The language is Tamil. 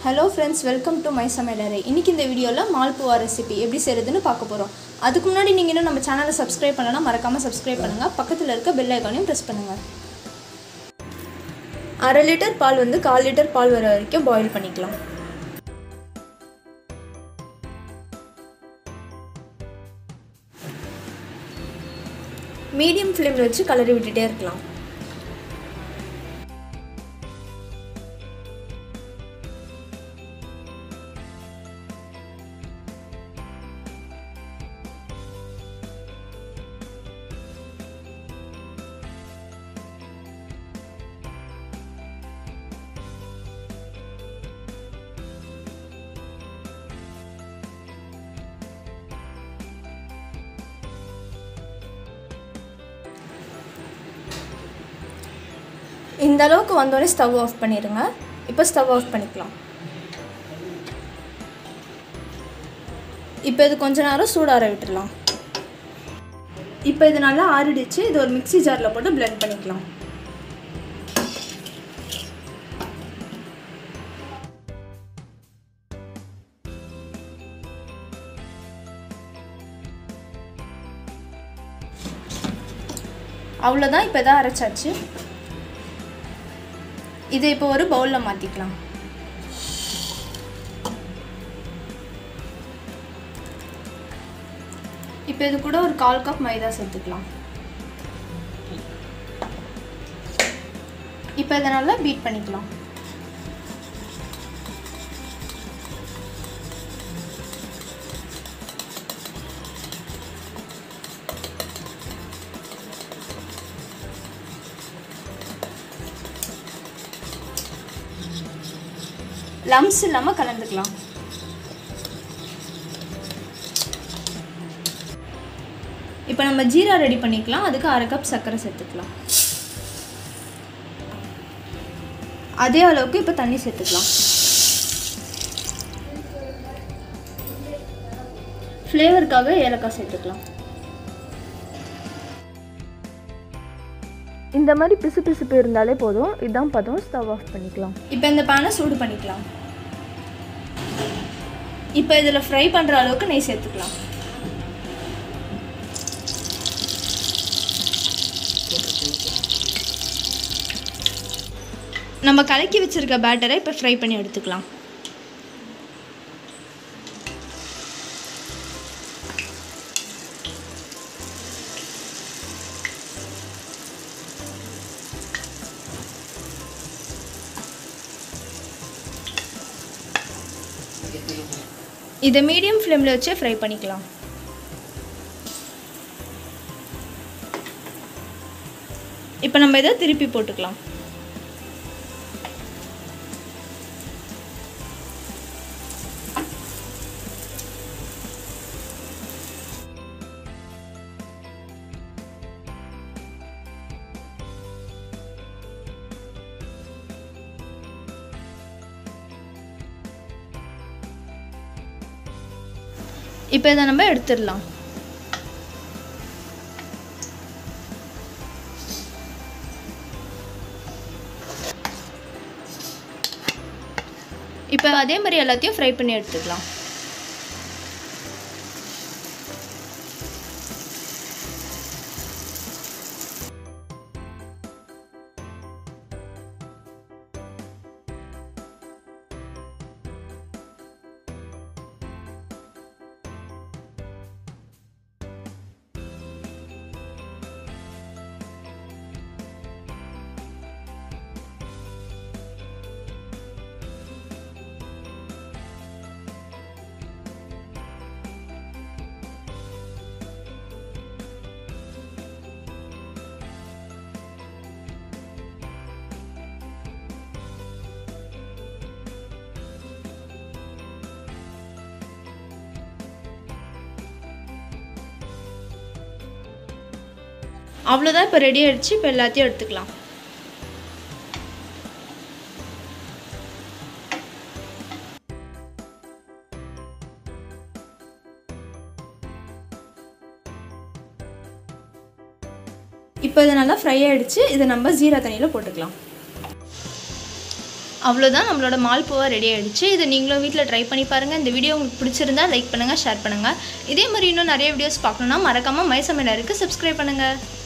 hello friends welcome to my சமையலறை இன்றைக்கி இந்த வீடியோவில் மால்புவா ரெசிபி எப்படி செய்கிறதுன்னு பார்க்க போகிறோம் அதுக்கு முன்னாடி நீங்கள் இன்னும் நம்ம சேனலை சப்ஸ்கிரைப் பண்ணலன்னா மறக்காமல் சப்ஸ்கிரைப் பண்ணுங்கள் பக்கத்தில் இருக்க பெல் ஐக்கானையும் ப்ரெஸ் பண்ணுங்கள் அரை லிட்டர் பால் வந்து கால் லிட்டர் பால் வர வரைக்கும் பாயில் பண்ணிக்கலாம் மீடியம் ஃப்ளேமில் வச்சு கலரி விட்டுட்டே இருக்கலாம் இந்த அளவுக்கு வந்தோடனே ஸ்டவ் ஆஃப் பண்ணிடுங்க இப்போ ஸ்டவ் ஆஃப் பண்ணிக்கலாம் இப்போ இது கொஞ்ச நேரம் சூடார விட்டுடலாம் இப்போ இது நல்லா ஆறிடுச்சு இது ஒரு மிக்ஸி ஜாரில் போட்டு blend பண்ணிக்கலாம் அவ்வளோதான் இப்போ தான் அரைச்சாச்சு இதை இப்போ ஒரு பவுலில் மாற்றிக்கலாம் இப்போ இது கூட ஒரு கால் கப் மைதா சேர்த்துக்கலாம் இப்போ இதை நல்லா பீட் பண்ணிக்கலாம் லம்ஸ் இல்லாமல் கலந்துக்கலாம் இப்போ நம்ம ஜீரா ரெடி பண்ணிக்கலாம் அதுக்கு அரை கப் சர்க்கரை சேர்த்துக்கலாம் அதே அளவுக்கு இப்போ தண்ணி சேர்த்துக்கலாம் ஃப்ளேவருக்காக ஏலக்காய் சேர்த்துக்கலாம் இந்த மாதிரி பிசு பிசுப்பு இருந்தாலே போதும் இதான் பதம் ஸ்டவ் ஆஃப் பண்ணிக்கலாம் இப்போ இந்த பேனை சூடு பண்ணிக்கலாம் இப்போ இதில் ஃப்ரை பண்ணுற அளவுக்கு நெய் சேர்த்துக்கலாம் நம்ம கலக்கி வச்சிருக்க பேட்டரை இப்போ ஃப்ரை பண்ணி எடுத்துக்கலாம் இதை மீடியம் ஃப்ளேமில் வச்சே ஃப்ரை பண்ணிக்கலாம் இப்போ நம்ம இதை திருப்பி போட்டுக்கலாம் இப்போ இதை நம்ம எடுத்துடலாம் இப்போ அதே மாதிரி எல்லாத்தையும் ஃப்ரை பண்ணி எடுத்துக்கலாம் அவ்வளோதான் இப்போ ரெடி ஆயிடுச்சு இப்போ எல்லாத்தையும் எடுத்துக்கலாம் இப்போ இது நல்லா ஃப்ரை ஆயிடுச்சு இதை நம்ம ஜீரா தண்ணியில் போட்டுக்கலாம் அவ்வளோதான் நம்மளோட மால்போவா ரெடி ஆகிடுச்சு இதை நீங்களும் வீட்டில் ட்ரை பண்ணி பாருங்கள் இந்த வீடியோ உங்களுக்கு பிடிச்சிருந்தா லைக் பண்ணுங்கள் ஷேர் பண்ணுங்கள் இதே மாதிரி இன்னும் நிறைய வீடியோஸ் பார்க்கணுன்னா மறக்காமல் மை சமையலருக்கு சப்ஸ்கிரைப் பண்ணுங்கள்